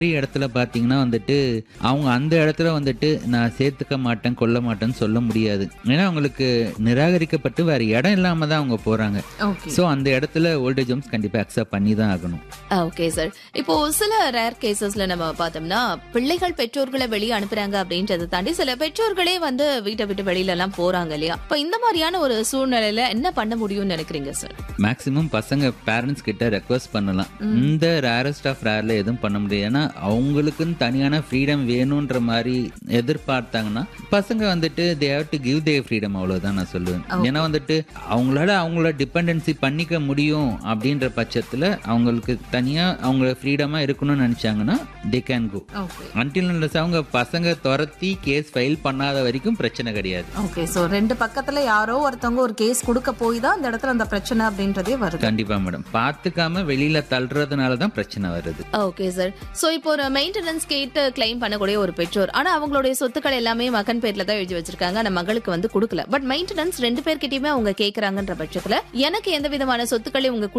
நிறைய இடத்துல பாத்தீங்கன்னா வந்துட்டு அவங்க அந்த இடத்துல வந்துட்டு நான் சேர்த்துக்க மாட்டேன் கொல்ல மாட்டேன்னு சொல்ல முடியாது ஏன்னா அவங்களுக்கு நிராகரிக்கப்பட்டு வேற இடம் இல்லாம தான் அவங்க போறாங்க ஓகே ஸோ அந்த இடத்துல ஓல்டேஜ் ஹோம்ஸ் கண்டிப்பா அக்செப்ட் பண்ணி தான் ஆகணும் ஓகே சார் இப்போ சில ரேர் கேசஸ்ல நம்ம பார்த்தோம்னா பிள்ளைகள் பெற்றோர்களை வெளியே அனுப்புறாங்க அப்படின்றத தாண்டி சில பெற்றோர்களே வந்து வீட்டை விட்டு வெளியில எல்லாம் போறாங்க இல்லையா இப்போ இந்த மாதிரியான ஒரு சூழ்நிலையில என்ன பண்ண முடியும்னு நினைக்கிறீங்க சார் மேக்ஸிமம் பசங்க பேரண்ட்ஸ் கிட்ட ரெக்வஸ்ட் பண்ணலாம் இந்த ரேரஸ்ட் ஆஃப் ரேர்ல எதுவும் பண்ண முடியாது ஏன்னா அவங்களுக்குன்னு தனியான ஃப்ரீடம் வேணுன்ற மாதிரி எதிர்பார்த்தாங்கன்னா பசங்க வந்துட்டு they have to give they freedom அவ்வளவுதான் நான் சொல்லுவேன் ஏன்னா வந்துட்டு அவங்களால அவங்கள டிபெண்டன்சி பண்ணிக்க முடியும் அப்படின்ற பட்சத்துல அவங்களுக்கு தனியா அவங்க ஃப்ரீடமா இருக்கணும்னு நினைச்சாங்கன்னா they can go okay until அவங்க பசங்க துரத்தி கேஸ் ஃபைல் பண்ணாத வரைக்கும் பிரச்சனை கிடையாது ஓகே சோ ரெண்டு பக்கத்துல யாரோ ஒருத்தவங்க ஒரு கேஸ் கொடுக்க போய் தான் அந்த இடத்துல அந்த பிரச்சனை அப்படின்றதே வருது கண்டிப்பா மேடம் பார்த்துக்காம வெளியில தள்ளுறதுனால தான் பிரச்சனை வருது ஓகே சார் சோ இப்போ ஒரு மெயின்டெனன்ஸ் கேட்டு கிளைம் பண்ணக்கூடிய ஒரு பெற்றோர் ஆனா அவங்களுடைய சொத்துக்கள் எல்லாமே மகன் பேர்ல தான் எழுதி வச்சிருக்காங்க ஆனா மகளுக்கு வந்து கொடுக்கல பட் மெயின்டெனன்ஸ் ரெண்டு பேர்கிட்டயுமே அவங்க கேக்குறாங்கன்ற பட்சத்துல எனக்கு எந்த விதமான சொத்துக்களையும் உங்க